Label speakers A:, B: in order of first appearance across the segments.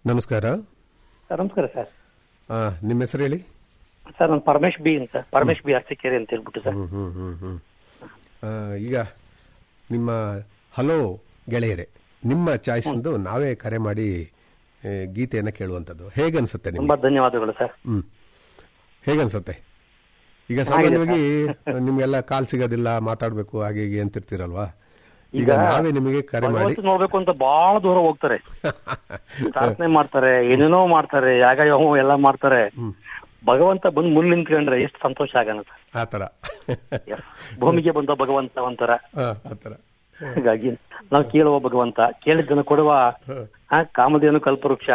A: ನಮಸ್ಕಾರ
B: ಸರ್ ನಮಸ್ಕಾರ ಸರ್
A: ಆ, ನಿಮ್ಮ ಹೆಸರು ಹೇಳಿ
B: ಸರ್ ನಾನು ಪರಮೇಶ್ ಬಿ ಅಂತ ಪರಮೇಶ್ ಬಿ ಅರಸೀಕೆರೆ ಅಂತ ಹೇಳ್ಬಿಟ್ಟು ಸರ್
A: ಹ್ಮ್ ಹ್ಮ್ ಹ್ಮ್ ಹ್ಮ್ ಆ, ಈಗ ನಿಮ್ಮ ಹಲೋ ಗೆಳೆಯರೆ ನಿಮ್ಮ ಚಾಯ್ಸ್ ಎಂದು ನಾವೇ ಕರೆ ಮಾಡಿ ಆ, ಗೀತೆಯನ್ನ ಕೇಳುವಂಥದ್ದು ಹೇಗನ್ಸುತ್ತೆ
B: ತುಂಬಾ
A: ನಿಮ್ಗೆ
B: ಧನ್ಯವಾದಗಳು ಸರ್
A: ಹ್ಮ್ ಹೇಗನ್ಸುತ್ತೆ ಈಗ ಸಾಮಾನ್ಯವಾಗಿ ನಿಮ್ಗೆಲ್ಲ ಕಾಲ್ ಸಿಗೋದಿಲ್ಲ ಮಾತಾಡ್ಬೇಕು ಹಾಗೆ ಹೀಗೆ ಅಂತಿರ್ತೀರಲ್ವಾ ಈಗ
B: ಈಗ
A: ನಾವೇ ನಿಮಗೆ ಕರೆ ಮಾಡಿ
B: ಭಗವಂತ ನೋಡ್ಬೇಕು ಅಂತ ಬಹಳ ದೂರ ಹೋಗ್ತಾರೆ ಪ್ರಾರ್ಥನೆ ಮಾಡ್ತಾರೆ ಏನೇನೋ ಮಾಡ್ತಾರೆ ಯಾಗ ಯಾವ ಎಲ್ಲ ಮಾಡ್ತಾರೆ ಭಗವಂತ ಬಂದು ಮುಂದೆ ನಿಂತ್ಕೊಂಡ್ರೆ ಎಷ್ಟು ಸಂತೋಷ ಆಗಣ ಸರ್
A: ಆ ಥರ
B: Yes. ಭೂಮಿಗೆ ಬಂದ ಭಗವಂತ ಒಂಥರ
A: ಆ, ಆ ಥರ
B: ಹಾಗಾಗಿ ನಾವು ಕೇಳುವ ಭಗವಂತ ಕೇಳಿದ್ದನ್ನು ಕೊಡುವ ಆ, ಕಾಮಧೇನು ಕಲ್ಪವೃಕ್ಷ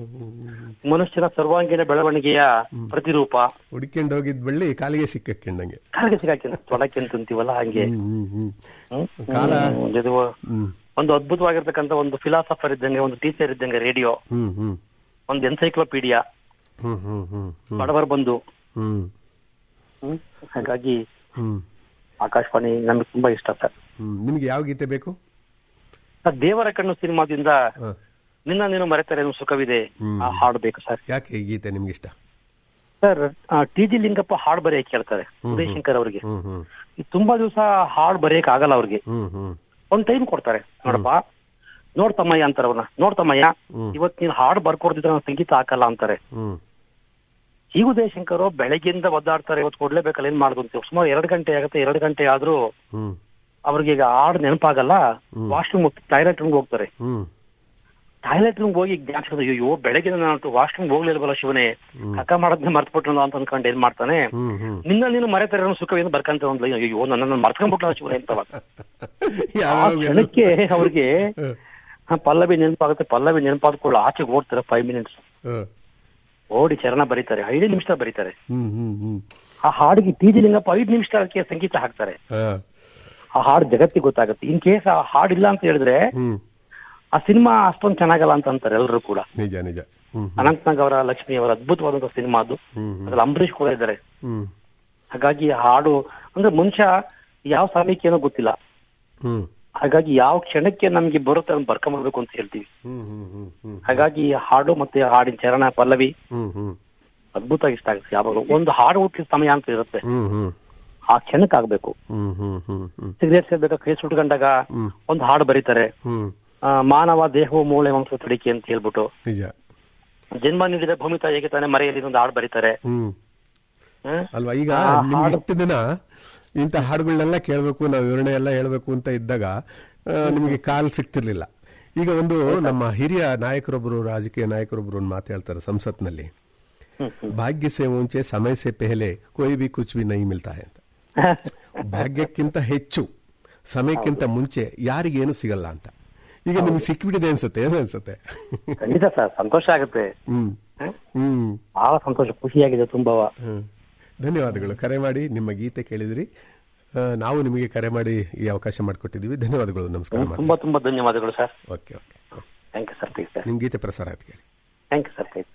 B: ಮನುಷ್ಯನ ಸರ್ವಾಂಗೀಣ ಬೆಳವಣಿಗೆಯ ಪ್ರತಿರೂಪ
A: ಹುಡ್ಕೊಂಡು ಹೋಗಿದ್ ಬಳ್ಳಿ ಕಾಲಿಗೆ ಸಿಕ್ಕಕ್ಕಿಂಡಂಗೆ
B: ಕಾಲಿಗೆ ಸಿಗಾಕಿಂತ ತೊಡಕ್ಕೆ ಅಂತ ಅಂತೀವಲ್ಲ ಹಂಗೆ
A: ಹ್ಮ್ ಹ್ಮ್ ಹ್ಮ್
B: ಹ್ಮ್?
A: ಕಾಲ
B: ಹ್ಮ್, ಇದು
A: ಹ್ಮ್
B: ಒಂದು ಅದ್ಭುತವಾಗಿರ್ತಕ್ಕಂಥ ಒಂದು ಫಿಲಾಸಫರ್ ಇದ್ದಂಗೆ ಒಂದು ಟೀಚರ್ ಇದ್ದಂಗೆ ರೇಡಿಯೋ
A: ಹ್ಮ್ ಹ್ಮ್
B: ಒಂದು ಎನ್ಸೈಕ್ಲೋಪೀಡಿಯಾ
A: ಹ್ಮ್ ಹ್ಮ್ ಹ್ಮ್ ಹ್ಮ್
B: ಬಡವರ ಬಂಧು
A: ಹ್ಮ್
B: ಹ್ಮ್? ಹಾಗಾಗಿ
A: ಹ್ಮ್
B: ಆಕಾಶವಾಣಿ ನಮ್ಗೆ ತುಂಬಾ ಇಷ್ಟ ಸರ್
A: ಹ್ಮ್ ನಿಮ್ಗೆ ಯಾವ ಗೀತೆ ಬೇಕು
B: ಸರ್, ದೇವರ ಕಣ್ಣು ಸಿನಿಮಾದಿಂದ
A: ಹ.
B: ನಿನ್ನ ನೀನು ಮರೆತರೇನು ಸುಖವಿದೆ
A: ಹ್ಮ್.
B: ಆ ಹಾಡು ಬೇಕು ಸರ್
A: ಯಾಕೆ ಈ ಗೀತೆ ನಿಮ್ಗೆ ಇಷ್ಟ
B: ಸರ್ ಟಿ ಜಿ ಲಿಂಗಪ್ಪ ಹಾಡು ಬರೆಯಕ್ಕೆ ಹೇಳ್ತಾರೆ ಉದಯಶಂಕರ್ ಅವರಿಗೆ
A: ಹ್ಮ್ ಹ್ಮ್
B: ಈ ತುಂಬಾ ದಿವಸ ಹಾಡು ಬರೆಯಕ್ ಆಗಲ್ಲ ಅವ್ರಿಗೆ
A: ಹ್ಮ್ ಹ್ಮ್
B: ಒಂದ್ ಟೈಮ್ ಕೊಡ್ತಾರೆ ನೋಡಪ್ಪ ನೋಡ್ತಮ್ಮಯ್ಯ ಅಂತಾರೆ ಅವ್ರನ್ನ ನೋಡ್ತಮ್ಮಯ್ಯ
A: ಹ್ಮ್.
B: ಇವತ್ ನೀನ್ ಹಾಡು ಬರ್ಕೊಡ್ತಿದ್ರೆ ನಾನು ಸಂಗೀತ ಹಾಕಲ್ಲ ಅಂತಾರೆ
A: ಹ್ಮ್
B: ಈ ಉದಯಶಂಕರ್ ಬೆಳಗ್ಗೆಯಿಂದ ಒದ್ದಾಡ್ತಾರೆ ಇವತ್ತು ಕೊಡ್ಲೇಬೇಕಲ್ಲ ಏನ್ ಮಾಡುದು ಅಂತ ಸುಮಾರು ಎರಡು ಗಂಟೆ ಆಗುತ್ತೆ ಎರಡು ಗಂಟೆ ಆದ್ರೂ
A: ಹ್ಮ್
B: ಅವ್ರಿಗೆ ಈಗ ಹಾಡು ನೆನಪಾಗಲ್ಲ ವಾಶ್ರೂಮ್ ಟಾಯ್ಲೆಟ್ ರೂಮ್ ಹೋಗ್ತಾರೆ
A: ಹ್ಮ್
B: ಟಾಯ್ಲೆಟ್ ರೂಮ್ ಹೋಗಿ ಜ್ಞಾಪಿಸಿದ ಅಯ್ಯೋ ಬೆಳಗ್ಗೆ ನಾನು ವಾಶ್ರೂಮ್ ಹೋಗ್ಲಿಲ್ವಲ್ಲ ಶಿವನೇ ಕಕ್ಕ ಮಾಡೋದನ್ನ ಮರ್ತ್ಬಿಟ್ರು ಅಂತ ಅನ್ಕೊಂಡು ಏನ್ ಮಾಡ್ತಾನೆ
A: ಹ್ಮ್ ಹ್ಮ್
B: ನಿನ್ನ ನೀನು ಮರೆತಾರೆ ಸುಖವೇನು ಬರ್ಕಂತ ಒಂದು line, ಅಯ್ಯೋ ನನ್ನ ಮರ್ತ್ಕೊಂಡ್ಬಿಟ್ಲ ಶಿವನೇ ಅಂತ ಆ
A: ಯಾವಾಗ
B: ಕ್ಷಣಕ್ಕೆ ಅವ್ರಿಗೆ ಆ ಪಲ್ಲವಿ ನೆನಪಾಗುತ್ತೆ ಪಲ್ಲವಿ ನೆನಪಾದ್ಕೊಳ್ಳೋ ಆಚೆಗೆ ಓಡ್ತಾರೆ ಫೈವ್ ಮಿನಿಟ್ಸ್ ಓಡಿ ಚರಣ ಬರೀತಾರೆ ಐದು ನಿಮಿಷ ಬರೀತಾರೆ
A: ಹ್ಮ್ ಹ್ಮ್ ಹ್ಮ್
B: ಆ ಹಾಡಿಗೆ ಟಿ ಜಿ ಲಿಂಗಪ್ಪ ಐದು ನಿಮಿಷಕ್ಕೆ ಸಂಗೀತ ಹಾಕ್ತಾರೆ
A: ಹಾ.
B: ಆ ಹಾಡು ಜಗತ್ತಿಗೆ ಗೊತ್ತಾಗುತ್ತೆ ಇನ್ ಕೇಸ್ ಆ ಹಾಡಿಲ್ಲ ಅಂತ ಹೇಳಿದ್ರೆ
A: ಹ್ಮ್
B: ಆ ಸಿನಿಮಾ ಅಷ್ಟೊಂದು ಚೆನ್ನಾಗಲ್ಲ ಅಂತ ಅಂತಾರೆ ಎಲ್ಲರೂ ಕೂಡ
A: ನಿಜ ನಿಜ ಹ್ಮ್
B: ಅನಂತನಾಗ್ ಅವರ ಲಕ್ಷ್ಮಿ ಅವರ ಅದ್ಭುತವಾದಂತಹ ಸಿನಿಮಾ ಅದು
A: ಹ್ಮ್ ಹ್ಮ್
B: ಅದ್ರಲ್ಲಿ ಅಂಬರೀಷ್ ಕೂಡ ಇದ್ದಾರೆ
A: ಹ್ಮ್
B: ಹಾಗಾಗಿ ಆ ಹಾಡು ಅಂದ್ರೆ ಮನುಷ್ಯ ಯಾವ ಸಮಯಕ್ಕೆ ಏನೋ ಗೊತ್ತಿಲ್ಲ
A: ಹ್ಮ್
B: ಹಾಗಾಗಿ ಯಾವ ಕ್ಷಣಕ್ಕೆ ನಮ್ಗೆ ಬರುತ್ತೆ ಅಂತ ಬರ್ಕೊಂಬರ್ಬೇಕು ಅಂತ ಹೇಳ್ತೀವಿ
A: ಹ್ಮ್ ಹ್ಮ್ ಹ್ಮ್ ಹ್ಮ್
B: ಹಾಗಾಗಿ ಈ ಹಾಡು ಮತ್ತೆ ಹಾಡಿನ ಚರಣ ಪಲ್ಲವಿ
A: ಹ್ಮ್ ಹ್ಮ್
B: ಅದ್ಭುತ ಇಷ್ಟ ಆಗುತ್ತೆ ಯಾವಾಗಲೂ ಒಂದು ಹಾಡು ಹುಟ್ಟಿದ ಸಮಯ ಅಂತ ಇರುತ್ತೆ
A: ಹ್ಮ್ ಹ್ಮ್
B: ಆ ಕ್ಷಣಕ್ಕೆ ಆಗ್ಬೇಕು
A: ಹ್ಮ್ ಹ್ಮ್ ಹ್ಮ್ ಹ್ಮ್
B: ಸಿಗರೇಟ್ ಸೇರ್ಬೇಕಾ ಕೈ ಸುಟ್ಕೊಂಡಾಗ
A: ಹ್ಮ್.
B: ಒಂದು ಹಾಡು ಬರೀತಾರೆ
A: ಹ್ಮ್
B: ಆ, ಮಾನವ ದೇಹವು ಮೂಳೆ ಮಾಂಸ ತಡಿಕೆ ಅಂತ ಹೇಳ್ಬಿಟ್ಟು
A: ನಿಜ
B: ಜನ್ಮ ನೀಡಿದ ಭೂಮಿ ತಾಯಿಗೆ ತಾನೇ ಮರೆಯಲ್ಲಿ ಒಂದು ಹಾಡು ಬರೀತಾರೆ
A: ಹ್ಮ್
B: ಹ್ಮ್?
A: ಅಲ್ವಾ ಈಗ
B: ಆ
A: ನಿಮ್ಗೆ
B: ಹಾಡು-
A: ಇಷ್ಟು ದಿನ ಇಂಥ ಹಾಡುಗಳನ್ನೆಲ್ಲ ಕೇಳಬೇಕು ನಾವು ವಿವರಣೆ ಎಲ್ಲ ಹೇಳ್ಬೇಕು ಅಂತ ಇದ್ದಾಗ ಆ, ನಿಮಗೆ ಕಾಲ್ ಸಿಗ್ತಿರ್ಲಿಲ್ಲ ಈಗ ಒಂದು ನಮ್ಮ ಹಿರಿಯ ನಾಯಕರೊಬ್ಬರು ರಾಜಕೀಯ ನಾಯಕರೊಬ್ಬರು ಒಂದು ಮಾತು ಹೇಳ್ತಾರೆ ಸಂಸತ್ನಲ್ಲಿ
B: ಹ್ಮ್, ಹ್ಮ್.
A: ಭಾಗ್ಯ ಸೆ ಮುಂಚೆ ಸಮಯ ಸೆ ಪೆಹಲೆ ಕೊಯ್ ಬಿ ಕುಚ್ ಬಿ ನೈ ಮಿಲ್ತಾ ಹೈ ಅಂತ ಭಾಗ್ಯಕ್ಕಿಂತ ಹೆಚ್ಚು ಸಮಯಕ್ಕಿಂತ ಮುಂಚೆ ಯಾರಿಗೇನು ಸಿಗಲ್ಲ ಅಂತ ಈಗ ನಿಮ್ಗೆ ಸಿಕ್ಬಿಟ್ಟಿದೆ ಅನ್ಸುತ್ತೆ ಏನು ಅನ್ಸುತ್ತೆ
B: ಖಂಡಿತ ಸರ್ ಸಂತೋಷ ಆಗುತ್ತೆ
A: ಹ್ಮ್
B: ಹ್ಮ್?
A: ಹ್ಮ್
B: ಬಹಳ ಸಂತೋಷ ಖುಷಿಯಾಗಿದೆ ತುಂಬಾ
A: ಹ್ಮ್. ಧನ್ಯವಾದಗಳು ಕರೆ ಮಾಡಿ ನಿಮ್ಮ ಗೀತೆ ಕೇಳಿದ್ರಿ ಆ, ನಾವು ನಿಮಗೆ ಕರೆ ಮಾಡಿ ಈ ಅವಕಾಶ ಮಾಡಿಕೊಟ್ಟಿದ್ದೀವಿ ಧನ್ಯವಾದಗಳು ನಮಸ್ಕಾರ ಮಾಡಿ
B: ತುಂಬಾ ತುಂಬಾ ಧನ್ಯವಾದಗಳು sir
A: okay okay
B: thank you sir please sir
A: ನಿಮ್ಮ ಗೀತೆ ಪ್ರಸಾರ ಆಯ್ತು ಕೇಳಿ
B: ಥ್ಯಾಂಕ್ ಯು ಸರ್ ಪ್ಲೀಸ್